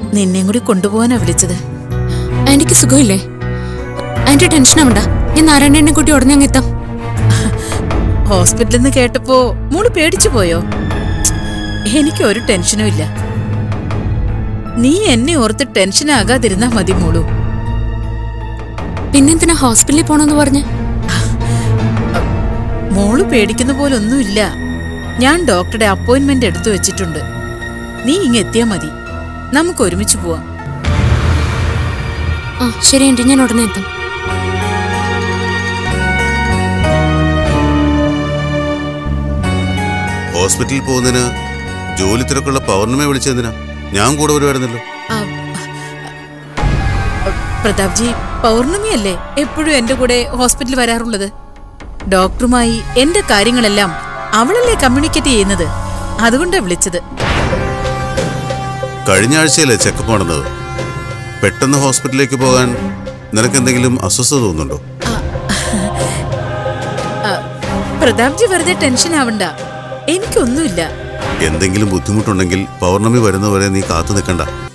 നിന്നെയും കൂടി കൊണ്ടുപോകാനാ വിളിച്ചത് ആന്റിക്ക് സുഖമില്ലേ ആന്റി ടെൻഷൻ ആവണ്ട ഞാൻ നാരായണനെ കൂട്ടി ഉടനെ അങ്ങ് എത്താം ഹോസ്പിറ്റലിൽ നിന്ന് കേട്ടപ്പോ മോള് പേടിച്ചു പോയോ എനിക്ക് ഒരു ടെൻഷനും ഇല്ല നീ എന്നെ ഓർത്ത് ടെൻഷൻ ആകാതിരുന്നാ മതി മോളു പിന്നെന്തിനാ ഹോസ്പിറ്റലിൽ പോണെന്ന് പറഞ്ഞ് മോള് പേടിക്കുന്ന പോലൊന്നുമില്ല ഞാൻ ഡോക്ടറുടെ അപ്പോയിന്റ്മെന്റ് എടുത്തു വെച്ചിട്ടുണ്ട് നീ ഇങ്ങ് എത്തിയാ മതി നമുക്ക് ഒരുമിച്ച് പോവാം ആ ശരി ആന്റി ഞാൻ ഉടനെ എത്താം ഹോസ്പിറ്റലിൽ പോകുന്നതിന് ജോലി തിരക്കുള്ള പൗർണമി വിളിച്ചതിനാ ഞാൻ കൂടെ വരുമായിരുന്നല്ലോ ആ, പ്രതാപ് ജി പൗർണമിയല്ലേ എപ്പോഴും എന്റെ കൂടെ ഹോസ്പിറ്റലിൽ വരാറുള്ളത് ഡോക്ടറുമായി എന്റെ കാര്യങ്ങളെല്ലാം അവളല്ലേ കമ്മ്യൂണിക്കേറ്റ് ചെയ്യുന്നത് അതുകൊണ്ടാ വിളിച്ചത് കഴിഞ്ഞ ആഴ്ചയല്ലേ ചെക്കപ്പ് നടന്നത് പെട്ടെന്ന് ഹോസ്പിറ്റലിലേക്ക് പോകാൻ നിനക്ക് എന്തെങ്കിലും അസ്വസ്ഥത തോന്നുന്നുണ്ടോ ആ, പ്രതാപ് ജി വെറുതെ ടെൻഷൻ ആവണ്ട എനിക്കൊന്നുമില്ല എന്തെങ്കിലും ബുദ്ധിമുട്ടുണ്ടെങ്കിൽ പൗർണമി വരുന്നവരെ നീ കാത്തു നിൽക്കണ്ട